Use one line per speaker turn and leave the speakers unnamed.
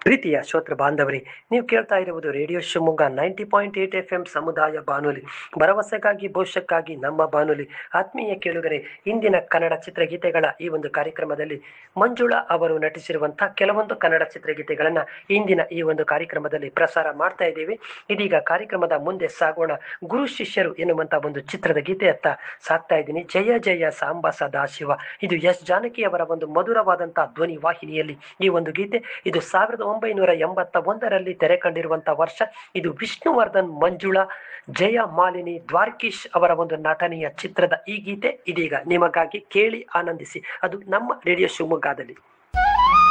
ಪ್ರೀತಿಯ ಶ್ರೋತೃ ಬಾಂಧವರೇ ನೀವು ಕೇಳ್ತಾ ಇರುವುದು radio Shivamogga ninety point eight F M ಸಮುದಾಯ ಬಾನುಲಿ ಭರವಸೆಗಾಗಿ ಭವಿಷ್ಯಕ್ಕಾಗಿ ನಮ್ಮ ಬಾನುಲಿ ಆತ್ಮೀಯ ಕೇಳುಗರೆ ಇಂದಿನ ಕನ್ನಡ ಚಿತ್ರಗೀತೆಗಳ ಈ ಒಂದು ಕಾರ್ಯಕ್ರಮದಲ್ಲಿ ಮಂಜುಳಾ ಅವರು ನಟಿಸಿರುವಂತಹ ಕೆಲವೊಂದು ಕನ್ನಡ ಚಿತ್ರಗೀತೆಗಳನ್ನು ಇಂದಿನ ಈ ಒಂದು ಕಾರ್ಯಕ್ರಮದಲ್ಲಿ ಪ್ರಸಾರ ಮಾಡ್ತಾ ಇದ್ದೀವಿ ಇದೀಗ ಕಾರ್ಯಕ್ರಮದ ಮುಂದೆ ಸಾಗೋಣ ಗುರು ಶಿಷ್ಯರು ಎನ್ನುವಂತ ಒಂದು ಚಿತ್ರದ ಗೀತೆಯತ್ತ ಸಾಕ್ತಾ ಇದ್ದೀನಿ ಜಯ ಜಯ ಸಾಂಬ ಸದಾಶಿವ ಇದು ಎಸ್ ಜಾನಕಿ ಅವರ ಒಂದು ಮಧುರವಾದಂತಹ ಧ್ವನಿ ವಾಹಿನಿಯಲ್ಲಿ ಈ ಒಂದು ಗೀತೆ ಇದು ಸಾವಿರದ ಒಂಬೈನೂರ ಎಂಬತ್ತ ಒಂದರಲ್ಲಿ ತೆರೆ ಕಂಡಿರುವಂತಹ ವರ್ಷ ಇದು ವಿಷ್ಣುವರ್ಧನ್ ಮಂಜುಳಾ ಜಯ ಮಾಲಿನಿ ದ್ವಾರ್ಕೀಶ್ ಅವರ ಒಂದು ನಟನೆಯ ಚಿತ್ರದ ಈ ಗೀತೆ ಇದೀಗ ನಿಮಗಾಗಿ ಕೇಳಿ ಆನಂದಿಸಿ ಅದು ನಮ್ಮ ರೇಡಿಯೋ ಶಿವಮೊಗ್ಗದಲ್ಲಿ